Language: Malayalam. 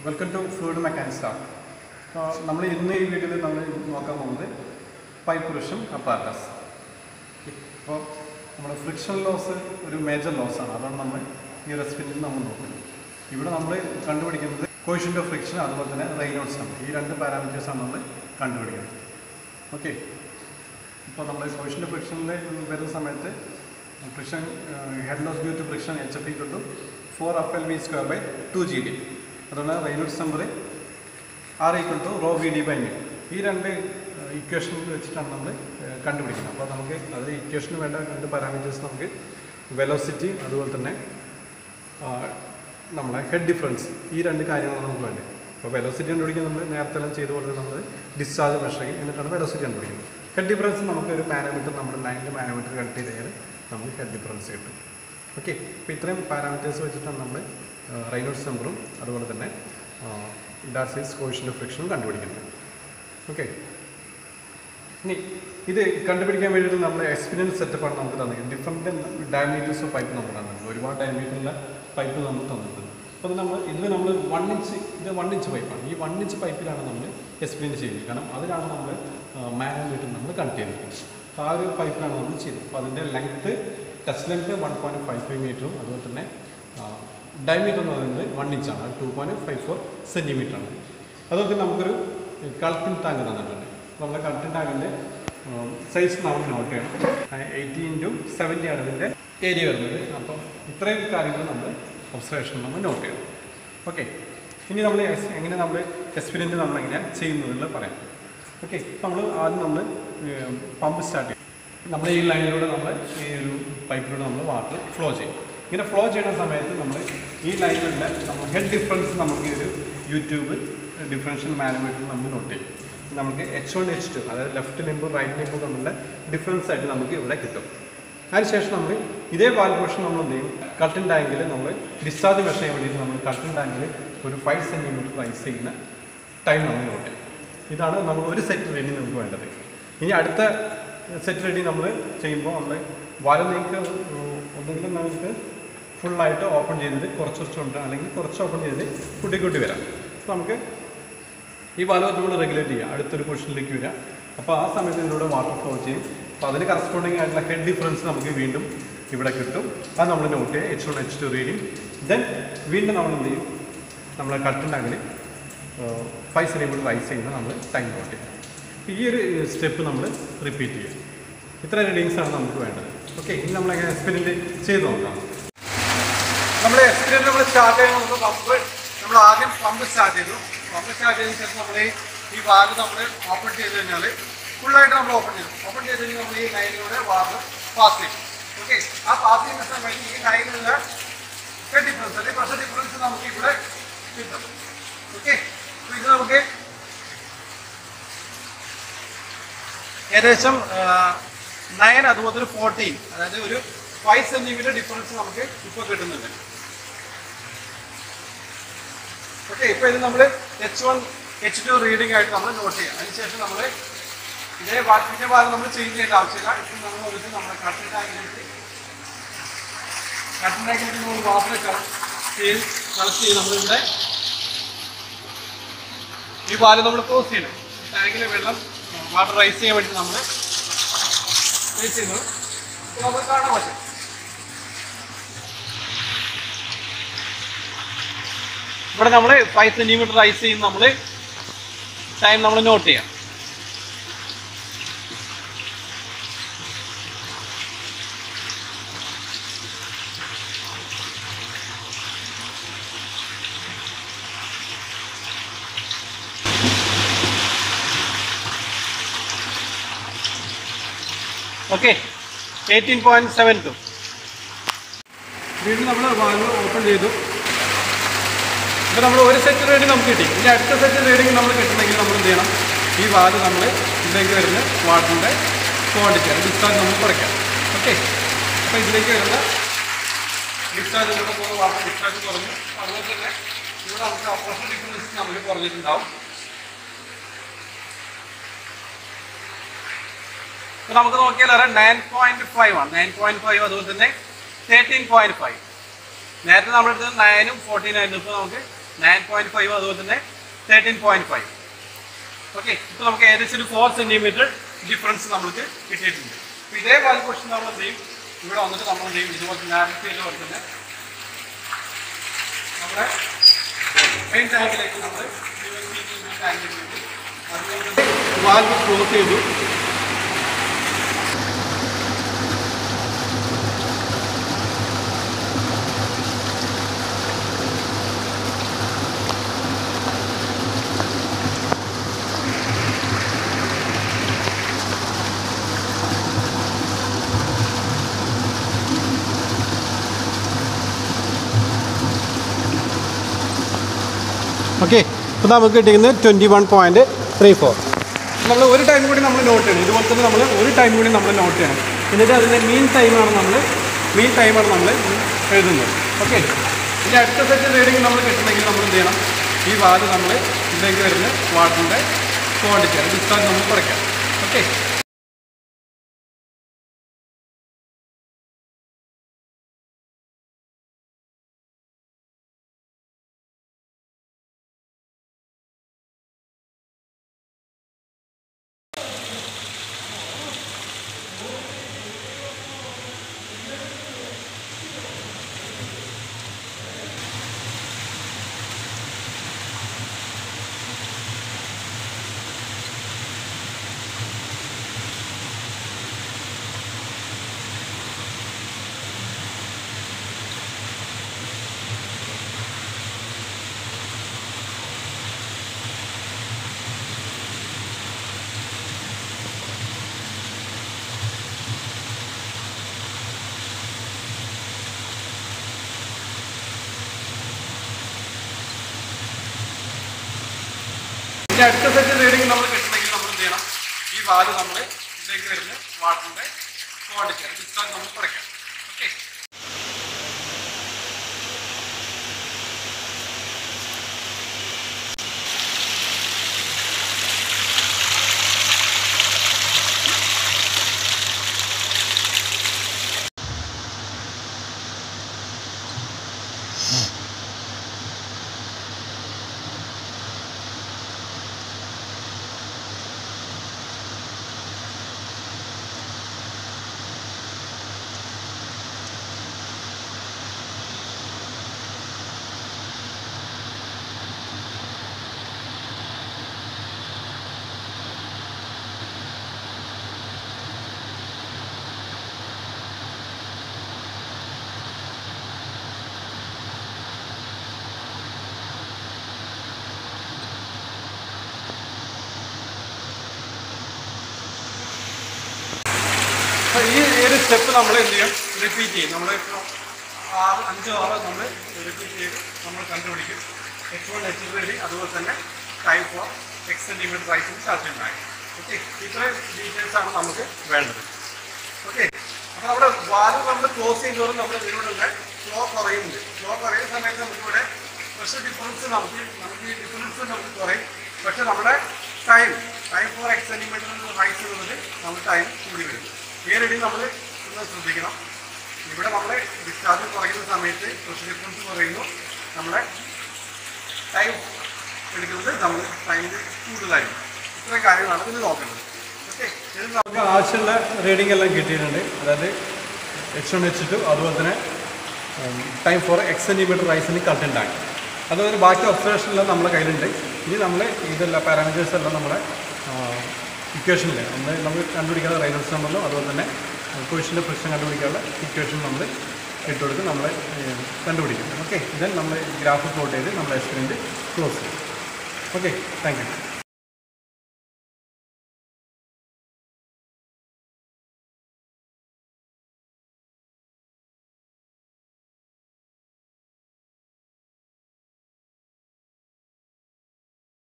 welcome to fluid mechanics talk നമ്മൾ ഇന്ന് ഈ വീഡിയോയിൽ നമ്മൾ നോക്കാൻ പോകുന്നത് പൈപ്പ് പ്രഷൻ അപ്പാരറ്റസ് ഇപ്പോൾ നമ്മൾ ഫ്രിക്ഷൻ ലോസ് ഒരു മേജർ ലോസ് ആണ് അതാണ് നമ്മൾ ഈ ഒരു എക്സ്പെരിമെൻറ്റ് നമ്മൾ നോക്കുന്നത് ഇവിടെ നമ്മൾ കണ്ടുപിടിക്കുന്നത് കോഷ്യൻ്റ് ഓഫ് ഫ്രിക്ഷൻ അതുപോലെ തന്നെ റെയിനോട്സ് ആണ് ഈ രണ്ട് പാരാമീറ്റേഴ്സാണ് നമ്മൾ കണ്ടുപിടിക്കുന്നത് ഓക്കെ ഇപ്പോൾ നമ്മൾ കോഷ്യൻ്റ് ഫ്രിക്ഷനിൽ വരുന്ന സമയത്ത് friction head loss due to friction H F equal to four F L V square by two G D അതുകൊണ്ട് Reynolds number R equal to rho V D by mu ഈ രണ്ട് ഇക്വേഷൻ വെച്ചിട്ടാണ് നമ്മൾ കണ്ടുപിടിക്കുന്നത് അപ്പോൾ നമുക്ക് അതിൽ ഇക്വേഷന് വേണ്ട രണ്ട് പാരാമീറ്റേഴ്സ് നമുക്ക് വെലോസിറ്റി അതുപോലെ തന്നെ ആ, നമ്മളെ ഹെഡ് ഡിഫറൻസ് ഈ രണ്ട് കാര്യങ്ങളാണ് നമുക്ക് വേണ്ടത് അപ്പോൾ വെലോസിറ്റി കണ്ടുപിടിക്കാൻ നമ്മൾ നേരത്തെ എല്ലാം ചെയ്ത പോലെ നമ്മൾ ഡിസ്ചാർജ് മെഷർ ചെയ്യും എന്നിട്ടാണ് വെലോസിറ്റി കണ്ടുപിടിക്കുന്നത് ഹെഡ് ഡിഫറൻസ് നമുക്ക് ഒരു പാരാമീറ്റർ നമ്മുടെ ലൈനിൻ്റെ പാരാമീറ്റർ കട്ട് ചെയ്ത് കഴിഞ്ഞാൽ നമുക്ക് ഹെഡ് ഡിഫറൻസ് കിട്ടും ഓക്കെ അപ്പോൾ ഇത്രയും പാരാമീറ്റേഴ്സ് വെച്ചിട്ടാണ് നമ്മൾ റൈനോട്സ് നമ്പറും അതുപോലെ തന്നെ ഡാർസൈസ് കോഷ്യൻ്റെ ഫ്രിക്ഷനും കണ്ടുപിടിക്കുന്നത് ഓക്കെ ഇനി ഇത് കണ്ടുപിടിക്കാൻ വേണ്ടിയിട്ട് നമ്മൾ എക്സ്പീരിയൻസ് സെറ്റപ്പാണ് നമുക്ക് തന്നത് ഡിഫറെൻറ്റ് ഡയമീറ്റേഴ്സ് ഓഫ് പൈപ്പ് നമുക്ക് തന്നിട്ടുണ്ട് ഒരുപാട് ഡയമീറ്ററുള്ള പൈപ്പ് നമ്മൾ തന്നിട്ടുണ്ട് അപ്പോൾ അത് നമ്മൾ ഇതിൽ നമ്മൾ വൺ ഇഞ്ച് ഇത് വൺ ഇഞ്ച് പൈപ്പാണ് ഈ വൺ ഇഞ്ച് പൈപ്പിലാണ് നമ്മൾ എക്സ്പീരിയൻസ് ചെയ്യുന്നത് കാരണം അതിലാണ് നമ്മൾ മാനോമീറ്റർ നമ്മൾ കണക്ട് ചെയ്തിരിക്കുന്നത് അപ്പോൾ ആ ഒരു പൈപ്പിലാണ് നമ്മൾ ചെയ്തത് അപ്പോൾ അതിൻ്റെ length test length one point five five മീറ്ററും അതുപോലെ തന്നെ ഡയമീറ്റർ എന്ന് പറയുന്നത് വൺ ഇഞ്ചാണ് അത് ടു പോയിൻറ്റ് ഫൈവ് ഫോർ സെൻറ്റിമീറ്ററാണ് അതുപോലെ തന്നെ നമുക്കൊരു കളത്തിൻ ടാങ്ക് തന്നിട്ടുണ്ട് നമ്മുടെ കളത്തിൻ ടാങ്കിൻ്റെ സൈസ് നമ്മൾ നോട്ട് ചെയ്യണം എയ്റ്റി ഇൻറ്റു സെവൻറ്റി ആണ് ഇതിൻ്റെ ഏരിയ വരുന്നത് അപ്പം ഇത്രയും കാര്യങ്ങൾ നമ്മൾ ഒബ്സർവേഷൻ നമ്മൾ നോട്ട് ചെയ്യണം ഓക്കെ ഇനി നമ്മൾ എസ്- എങ്ങനെ നമ്മൾ എക്സ്പീരിയൻസ് നമ്മൾ എങ്ങനെയാണ് ചെയ്യുന്നതെന്ന് പറയാം ഓക്കെ നമ്മൾ ആദ്യം നമ്മൾ പമ്പ് സ്റ്റാർട്ട് ചെയ്യും നമ്മൾ ഈ ലൈനിലൂടെ നമ്മൾ ഈ ഒരു പൈപ്പിലൂടെ നമ്മൾ വാട്ടർ ഫ്ലോ ചെയ്യും ഇങ്ങനെ ഫ്ലോ ചെയ്യുന്ന സമയത്ത് നമ്മൾ ഈ ലൈനിലുള്ള നമ്മൾ ഹെഡ് ഡിഫറൻസ് നമുക്ക് ഈ ഒരു യൂട്യൂബ് ഡിഫറൻഷ്യൽ മാനോമീറ്റർ നമ്മൾ നോട്ട് ചെയ്യും നമുക്ക് എച്ച് വൺ എച്ച് ടു അതായത് ലെഫ്റ്റ് ലിമ്പും റൈറ്റ് ലിമ്പും തമ്മിലുള്ള ഡിഫറൻസ് ആയിട്ട് നമുക്ക് ഇവിടെ കിട്ടും അതിനുശേഷം നമ്മൾ ഇതേ വാൽപോഷൻ നമ്മൾ എന്ത് ചെയ്യും കട്ടൻ ടാങ്കിൽ നമ്മൾ ഡിസ്ചാർജ് മെഷർ ചെയ്യാൻ വേണ്ടിയിട്ട് നമ്മൾ കട്ടൻ ടാങ്കിൽ ഒരു ഫൈവ് സെൻറ്റിമീറ്റർ റൈസ് ചെയ്യുന്ന ടൈം നമ്മൾ നോട്ട് ചെയ്യും ഇതാണ് നമ്മൾ ഒരു സെറ്റ് റെഡി നമുക്ക് വേണ്ടത് ഇനി അടുത്ത സെറ്റ് റെഡി നമ്മൾ ചെയ്യുമ്പോൾ നമ്മൾ വല നിങ്ങൾക്ക് ഒന്നെങ്കിലും നമുക്ക് ഫുള്ളായിട്ട് ഓപ്പൺ ചെയ്തിട്ട് കുറച്ച് കുറച്ചുണ്ട് അല്ലെങ്കിൽ കുറച്ച് ഓപ്പൺ ചെയ്ത് കൂട്ടി കൂട്ടി വരാം അപ്പോൾ നമുക്ക് ഈ വല നമ്മൾ റെഗുലേറ്റ് ചെയ്യുക അടുത്തൊരു പൊസിഷനിലേക്ക് വരിക അപ്പോൾ ആ സമയത്ത് ഇതിലൂടെ വാട്ടർ ഫ്ലോ ചെയ്യും അപ്പോൾ അതിന് കറസ്പോണ്ടിങ് ആയിട്ടുള്ള ഹെഡ് ഡിഫറൻസ് നമുക്ക് വീണ്ടും ഇവിടെ കിട്ടും അത് നമ്മൾ നോട്ട് ചെയ്യുക H one H two reading then വീണ്ടും നമ്മൾ എന്ത് ചെയ്യും നമ്മൾ കട്ടുണ്ടെങ്കിൽ ഫൈവ് സെൻറ്റിമീറ്റർ റൈസ് ചെയ്യുന്ന നമ്മൾ ടൈം നോട്ട് ചെയ്യും അപ്പോൾ ഈ ഒരു സ്റ്റെപ്പ് നമ്മൾ റിപ്പീറ്റ് ചെയ്യും ഇത്ര റീഡിങ്സ് ആണ് നമുക്ക് വേണ്ടത് ഓക്കെ ഇനി നമ്മൾ എങ്ങനെ എക്സ്പെരിമെൻറ്റ് ചെയ്ത് നോക്കാം നമ്മൾ എക്സ്പീരിയൻസ് നമ്മൾ സ്റ്റാർട്ട് ചെയ്യുമ്പോൾ നമുക്ക് പമ്പ് നമ്മൾ ആദ്യം പമ്പ് സ്റ്റാർട്ട് ചെയ്തു പമ്പ് സ്റ്റാർട്ട് ചെയ്തതിന് ശേഷം നമ്മൾ ഈ വാൽവ് നമ്മൾ ഓപ്പൺ ചെയ്ത് കഴിഞ്ഞാൽ ഫുള്ളായിട്ട് നമ്മൾ ഓപ്പൺ ചെയ്തു ഓപ്പൺ ചെയ്ത് കഴിഞ്ഞാൽ നമ്മൾ ഈ ലൈനിലൂടെ വാൽവ് പാസ് ചെയ്യും ഓക്കെ ആ പാസ് ചെയ്യുന്ന സമയത്ത് ഈ ലൈനിലുള്ള ഡിഫറൻസ് അല്ലെങ്കിൽ പ്രഷർ ഡിഫറൻസ് നമുക്ക് ഇവിടെ കിട്ടും ഓക്കെ അപ്പോൾ ഇത് നമുക്ക് ഏകദേശം നയൻ അതുപോലെ ഒരു ഫോർട്ടീൻ അതായത് ഒരു ഫൈവ് സെന്റിമീറ്റർ ഡിഫറൻസ് നമുക്ക് ഇപ്പോൾ കിട്ടുന്നുണ്ട് ഓക്കെ ഇപ്പോൾ ഇത് നമ്മൾ H one H two reading ആയിട്ട് നമ്മൾ നോട്ട് ചെയ്യാം അതിനുശേഷം നമ്മൾ ഇതേ വാട്ടിൻ്റെ ഭാഗം നമ്മൾ ചേഞ്ച് ചെയ്യേണ്ട ആവശ്യമില്ല ഇപ്പം നമ്മൾ ഒരു നമ്മുടെ കട്ടിൻ ടാങ്കിലേക്ക് കട്ടിൻ ടാങ്കിലേക്ക് നമ്മൾ വാട്ടർ ചെയ്ത് കളക്ട് ചെയ്ത് നമ്മളിവിടെ ഈ പാല് നമ്മൾ ക്ലോസ് ചെയ്യണം ടാങ്കിലെ വെള്ളം വാട്ടർ റൈസ് ചെയ്യാൻ വേണ്ടി നമ്മൾ റൈസ് ചെയ്യുന്നത് അപ്പോൾ നമുക്ക് കാണാൻ പറ്റും ഇവിടെ നമ്മൾ ഫൈവ് സെൻറ്റിമീറ്റർ റൈസ് ചെയ്യുന്ന നമ്മൾ ടൈം നമ്മൾ നോട്ട് ചെയ്യാം okay eighteen point seven two വീണ്ടും നമ്മൾ വാൽവ് ഓപ്പൺ ചെയ്തു ഇപ്പോൾ നമ്മൾ ഒരു സെറ്റ് റീഡിങ് നമുക്ക് കിട്ടി ഇനി അടുത്ത സെറ്റ് റീഡിങ് നമ്മൾ കിട്ടണമെങ്കിൽ നമ്മൾ എന്ത് ചെയ്യണം ഈ വാൽവ് നമ്മൾ ഇതിലേക്ക് വരുന്ന വാട്ടറിൻ്റെ ക്വാണ്ടിറ്റി അത് ഡിസ്ചാർജ് നമ്മൾ കുറയ്ക്കാം ഓക്കെ അപ്പോൾ ഇതിലേക്ക് വരുന്ന ഡിസ്ചാർജ് ഇവിടെ പോകുന്ന വാട്ടർ ഡിസ്ചാർജ് കുറഞ്ഞു അതുപോലെ തന്നെ ഇവിടെ നമുക്ക് ഓപ്പറേഷൻ ഡിഫറൻസ് നമുക്ക് കുറഞ്ഞിട്ടുണ്ടാവും ഇപ്പൊ നമുക്ക് നോക്കിയാൽ അറിയാം നയൻ പോയിന്റ് ഫൈവ് ആണ് നയൻ പോയിന്റ് ഫൈവ് അതുപോലെ തന്നെ തേർട്ടീൻ പോയിന്റ് ഫൈവ് നേരത്തെ നമ്മളെടുത്തത് നയനും ഫോർട്ടീൻ ആയിരുന്നു ഇപ്പോൾ നമുക്ക് നയൻ പോയിന്റ് ഫൈവ് അതുപോലെ തന്നെ തേർട്ടീൻ പോയിന്റ് ഫൈവ് ഓക്കെ ഇപ്പൊ നമുക്ക് ഏകദേശം ഒരു ഫോർ സെന്റിമീറ്റർ ഡിഫറൻസ് നമുക്ക് കിട്ടിയിട്ടുണ്ട് അപ്പൊ ഇതേ വാൽ ക്വസ്റ്റൻ നമ്മൾ എന്ത് ചെയ്യും ഇവിടെ വന്നിട്ട് നമ്മൾ എന്ത് ചെയ്യും ഇതുപോലെ നാരത്തെ പോലെ തന്നെ നമ്മുടെ മെയിൻ ടാങ്കിലേക്ക് നമ്മൾ ടാങ്കിലേക്ക് അതുപോലെ വാൽവ് ക്ലോസ് ചെയ്തു ഓക്കെ ഇപ്പോൾ നമുക്ക് കിട്ടിയിരിക്കുന്നത് twenty one point three four നമ്മൾ ഒരു ടൈം കൂടി നമ്മൾ നോട്ട് ചെയ്യണം ഇതുപോലെ തന്നെ നമ്മൾ ഒരു ടൈം കൂടി നമ്മൾ നോട്ട് ചെയ്യണം എന്നിട്ട് അതിൻ്റെ മീൻ ടൈമാണ് നമ്മൾ മീൻ ടൈമാണ് നമ്മൾ എഴുതുന്നത് ഓക്കെ ഇനി അടുത്ത സെറ്റ് റീഡിങ് നമ്മൾ കിട്ടണമെങ്കിൽ നമ്മൾ എന്ത് ചെയ്യണം ഈ വാല് നമ്മൾ ഇതിലേക്ക് വരുന്ന വാട്ടറിൻ്റെ ക്വാണ്ടിറ്റി ഡിസ്ചാർജ് നമ്മൾ കുറയ്ക്കാം ഓക്കെ ഇനി അടുത്ത സെറ്റ് റീഡിങ് നമ്മൾ കിട്ടണമെങ്കിൽ നമ്മൾ എന്ത് ചെയ്യണം ഈ വാല് നമ്മൾ ഇതിലേക്ക് വരുന്ന വാട്ടറിൻ്റെ ക്വാണ്ടിറ്റി ഡിസ്ചാർജ് നമ്മൾ കുറയ്ക്കാം ഓക്കെ അപ്പൊ ഈ ഒരു സ്റ്റെപ്പ് നമ്മൾ എന്ത് ചെയ്യും റിപ്പീറ്റ് ചെയ്യും നമ്മൾ ആറ് അഞ്ചോ ആറോ നമ്മൾ റിപ്പീറ്റ് ചെയ്ത് നമ്മൾ കണ്ടുപിടിക്കും എച്ച് വൺ എച്ച് റെഡി അതുപോലെ തന്നെ ടൈം ഫോർ എക്സ് സെൻറ്റിമീറ്റർ റൈസിന് ചാർജിങ് ആയി ഓക്കെ ഇത്രയും ഡീറ്റെയിൽസ് ആണ് നമുക്ക് വേണ്ടത് ഓക്കെ അപ്പോൾ നമ്മുടെ വാൽവ് നമ്മൾ ക്ലോസ് ചെയ്യുന്നതോറും നമ്മുടെ ഇതിലൂടെ ഫ്ലോ കുറയുന്നുണ്ട് ഫ്ലോ കുറയുന്ന സമയത്ത് നമുക്കിവിടെ പ്രഷർ ഡിഫറൻസ് നമുക്ക് നമുക്ക് ഈ ഡിഫറൻസ് നമുക്ക് കുറയും പക്ഷെ നമ്മുടെ time time for X centimetre rise ചെയ്യുന്നത് നമ്മൾ ടൈം കൂടി വരും ഈ റെഡി നമ്മൾ ഒന്ന് ശ്രദ്ധിക്കണം ഇവിടെ നമ്മൾ ഡിസ്ചാർജ് കുറയുന്ന സമയത്ത് പ്രഷർ ഡിഫറൻസ് കുറയുന്നു നമ്മുടെ ടൈം എടുക്കുന്നത് നമ്മൾ ടൈമിൽ കൂടുതലായിരിക്കും ഇത്രയും കാര്യങ്ങളാണ് ഇതിൽ നോക്കേണ്ടത് ഓക്കെ ഇത് നമുക്ക് ആവശ്യമുള്ള റീഡിംഗ് എല്ലാം കിട്ടിയിട്ടുണ്ട് അതായത് എച്ച് വൺ എച്ച് ടു അതുപോലെ തന്നെ ടൈം ഫോർ എക്സ് സെൻറ്റിമീറ്റർ റൈസിന് കണ്ടന്റ് ആക്കി അതുപോലെ ബാക്കി ഒബ്സർവേഷൻ എല്ലാം നമ്മുടെ കയ്യിലുണ്ട് ഇനി നമ്മൾ ഇതെല്ലാം പാരാമീറ്റേഴ്സ് എല്ലാം നമ്മുടെ ഇക്വേഷനിൽ നമ്മൾ നമ്മൾ കണ്ടുപിടിക്കാനുള്ള റൈനോസ് നമ്പറിലും അതുപോലെ തന്നെ ക്വസ്റ്റിൻ്റെ പ്രശ്നം കണ്ടുപിടിക്കാനുള്ള ഇക്വേഷൻ നമ്മൾ ഇട്ടുകൊടുത്ത് നമ്മൾ കണ്ടുപിടിക്കും ഓക്കെ ദെൻ നമ്മൾ ഗ്രാഫ് പ്ലോട്ട് ചെയ്ത് നമ്മൾ എക്സ്പെരിമെൻറ്റ് ക്ലോസ് ചെയ്യും ഓക്കെ താങ്ക് യു